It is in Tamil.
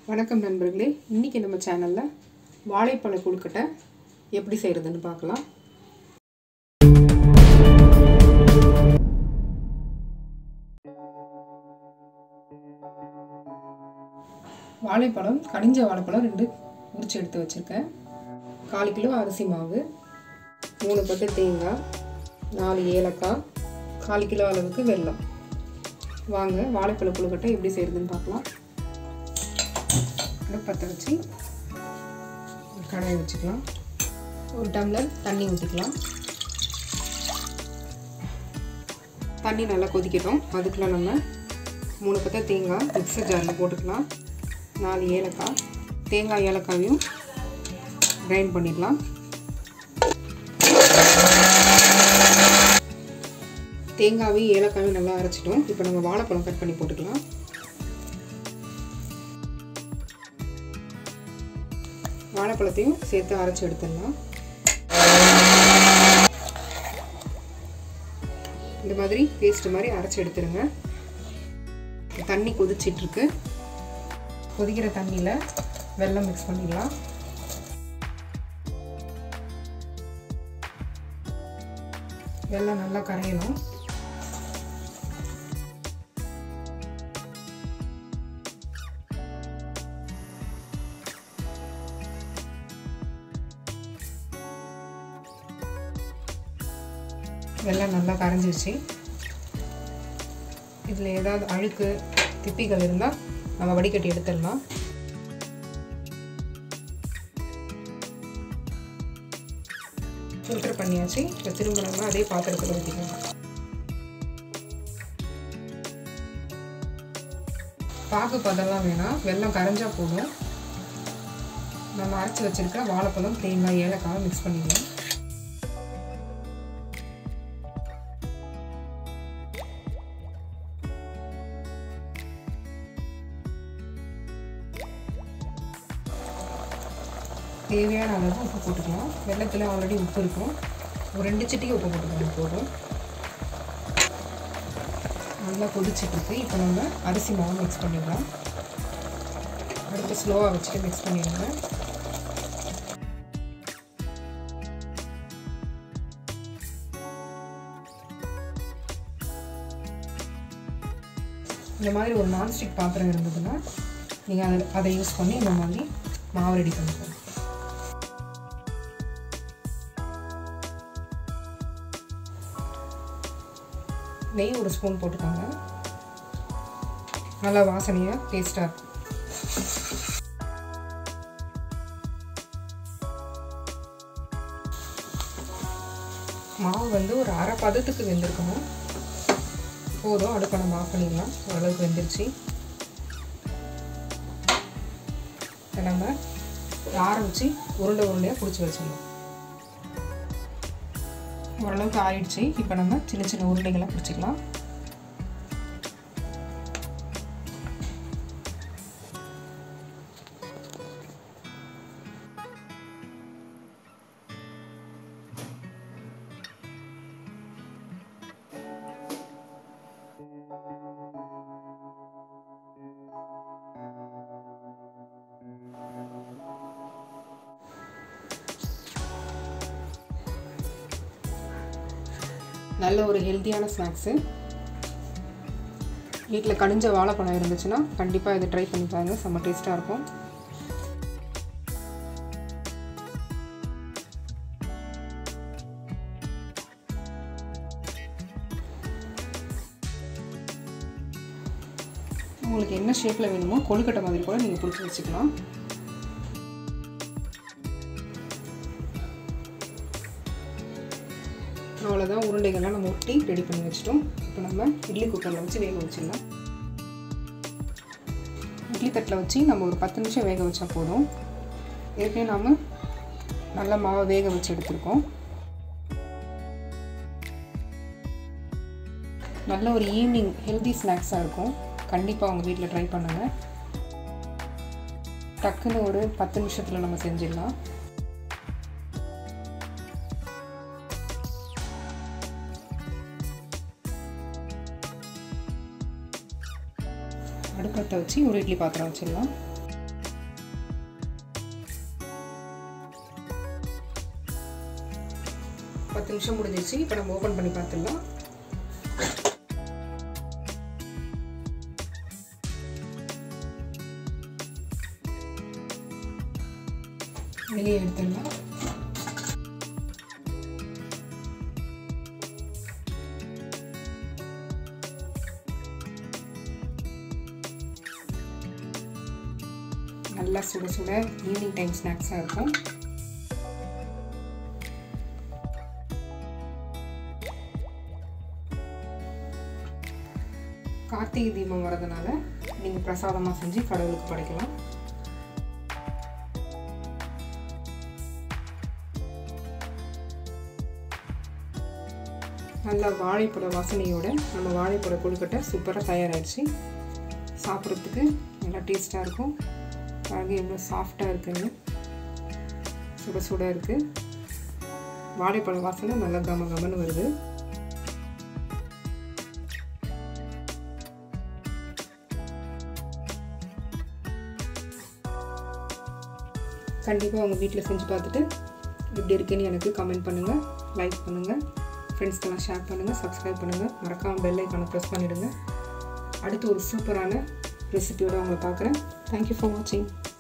வணக்கம் நண்பர்களே இன்றைக்கி நம்ம சேனலில் வாழைப்பழ கொழுக்கட்டை எப்படி செய்கிறதுன்னு பார்க்கலாம் வாழைப்பழம் கனிஞ்ச வாழைப்பழம் ரெண்டு உரிச்சு எடுத்து வச்சுருக்கேன் கால் கிலோ அரிசி மாவு மூணு பட்டு தேங்காய் நாலு ஏலக்காய் கால் கிலோ அளவுக்கு வெல்லம் வாங்க வாழைப்பழ கொழுக்கட்டை எப்படி செய்கிறதுன்னு பார்க்கலாம் அடுப்பத்தை வச்சு ஒரு கடாயை வச்சுக்கலாம் ஒரு டம்ளர் தண்ணி ஊற்றிக்கலாம் தண்ணி நல்லா கொதிக்கட்டும் அதுக்குள்ள நம்ம மூணு பத்த தேங்காய் மிக்சர் ஜாரில் போட்டுக்கலாம் நாலு ஏலக்காய் தேங்காய் ஏலக்காயும் கிரைண்ட் பண்ணிடலாம் தேங்காயும் ஏலக்காயும் நல்லா அரைச்சிட்டோம் இப்போ நம்ம வாழைப்பழம் கட் பண்ணி போட்டுக்கலாம் வாழைப்பழத்தையும் சேர்த்து அரைச்சி எடுத்துடலாம் இந்த மாதிரி பேஸ்ட் மாதிரி அரைச்சி எடுத்துருங்க தண்ணி கொதிச்சிட்ருக்கு கொதிக்கிற தண்ணியில் வெல்லம் மிக்ஸ் பண்ணிடலாம் வெல்லம் நல்லா கரையணும் வெள்ளம் நல்லா கரைஞ்சிருச்சு இதில் ஏதாவது அழுக்கு திப்பிகள் இருந்தால் நம்ம வடிகட்டி எடுத்துடலாம் ஃபில்டர் பண்ணியாச்சு இப்போ திரும்ப நம்ம அதே பாத்திரத்தில் ஊற்றிக்கலாம் பாகு பதம்லாம் வேணாம் வெள்ளம் கரைஞ்சா போதும் நம்ம அரைச்சி வச்சுருக்க வாழைப்பழம் தேங்காய் ஏலக்காய் மிக்ஸ் பண்ணிக்கலாம் தேவையான அளவு உப்பு போட்டுக்கலாம் வெள்ளத்தில் ஆல்ரெடி உப்பு இருக்கும் ஒரு ரெண்டு சிட்டிக்கு உப்பு போட்டுக்கலாம் போதும் நல்லா கொதிச்சிட்ருக்கு இப்போ நம்ம அரிசி மாவு மிக்ஸ் பண்ணிடலாம் அடுத்து ஸ்லோவாக வச்சுட்டு மிக்ஸ் பண்ணிடுங்க இந்த மாதிரி ஒரு நான்ஸ்டிக் பாத்திரம் இருந்ததுன்னா நீங்கள் அதை அதை யூஸ் பண்ணி இந்த மாதிரி மாவு ரெடி பண்ணிக்கலாம் நெய் ஒரு ஸ்பூன் போட்டுக்கோங்க நல்லா வாசனையாக டேஸ்ட்டாக இருக்கும் மாவு வந்து ஒரு அரை பதத்துக்கு வெந்திருக்கணும் போதும் அடுப்பை நம்ம ஆஃப் பண்ணிடலாம் ஓரளவுக்கு வெந்துருச்சு இதை நம்ம ஆற வச்சு உருண்டை உருண்டையாக பிடிச்சி வச்சிடலாம் ஓரளவுக்கு ஆயிடுச்சு இப்போ நம்ம சின்ன சின்ன உருண்டைகளை பிடிச்சிக்கலாம் நல்ல ஒரு ஹெல்த்தியான ஸ்நாக்ஸு வீட்டில் கனிஞ்ச வாழைப்பழம் இருந்துச்சுன்னா கண்டிப்பாக இதை ட்ரை பண்ணி பாருங்கள் செம்ம டேஸ்ட்டாக இருக்கும் உங்களுக்கு என்ன ஷேப்பில் வேணுமோ கொழுக்கட்டை மாதிரி கூட நீங்கள் பிடிச்சி வச்சுக்கலாம் அவ்வளோதான் உருண்டைகள்லாம் நம்ம ஒட்டி ரெடி பண்ணி வச்சிட்டோம் இப்போ நம்ம இட்லி குக்கரில் வச்சு வேக வச்சிடலாம் இட்லி தட்டில் வச்சு நம்ம ஒரு பத்து நிமிஷம் வேக வச்சா போதும் ஏற்கனவே நாம் நல்ல மாவை வேக வச்சு எடுத்துருக்கோம் நல்ல ஒரு ஈவினிங் ஹெல்தி ஸ்நாக்ஸாக இருக்கும் கண்டிப்பாக உங்கள் வீட்டில் ட்ரை பண்ணுங்கள் டக்குன்னு ஒரு பத்து நிமிஷத்தில் நம்ம செஞ்சிடலாம் அடுப்பத்தை வச்சு ஒரு இட்லி பாத்திரம் வச்சிடலாம் பத்து நிமிஷம் முடிஞ்சிச்சு இப்போ நம்ம ஓப்பன் பண்ணி பார்த்துடலாம் வெளியே எடுத்துடலாம் நல்லா சுட சுட ஈவினிங் டைம் ஸ்நாக்ஸாக இருக்கும் கார்த்திகை தீபம் வரதுனால நீங்கள் பிரசாதமாக செஞ்சு கடவுளுக்கு படைக்கலாம் நல்லா வாழைப்பழ வாசனையோட நம்ம வாழைப்பழ கொழுக்கட்டை சூப்பராக தயாராகிடுச்சு சாப்பிட்றதுக்கு நல்லா டேஸ்ட்டாக இருக்கும் பாருங்க எவ்வளோ சாஃப்டாக இருக்குன்னு சுட சுட இருக்குது வாழைப்பழ வாசனை நல்லா கம கமன்னு வருது கண்டிப்பாக உங்கள் வீட்டில் செஞ்சு பார்த்துட்டு எப்படி இருக்குன்னு எனக்கு கமெண்ட் பண்ணுங்கள் லைக் பண்ணுங்கள் ஃப்ரெண்ட்ஸ்க்கெல்லாம் ஷேர் பண்ணுங்கள் சப்ஸ்கிரைப் பண்ணுங்கள் மறக்காமல் பெல் ஐக்கானை ப்ரெஸ் பண்ணிவிடுங்க அடுத்து ஒரு சூப்பரான ரெசிபியோடு உங்களை பார்க்குறேன் தேங்க்யூ ஃபார் வாட்சிங்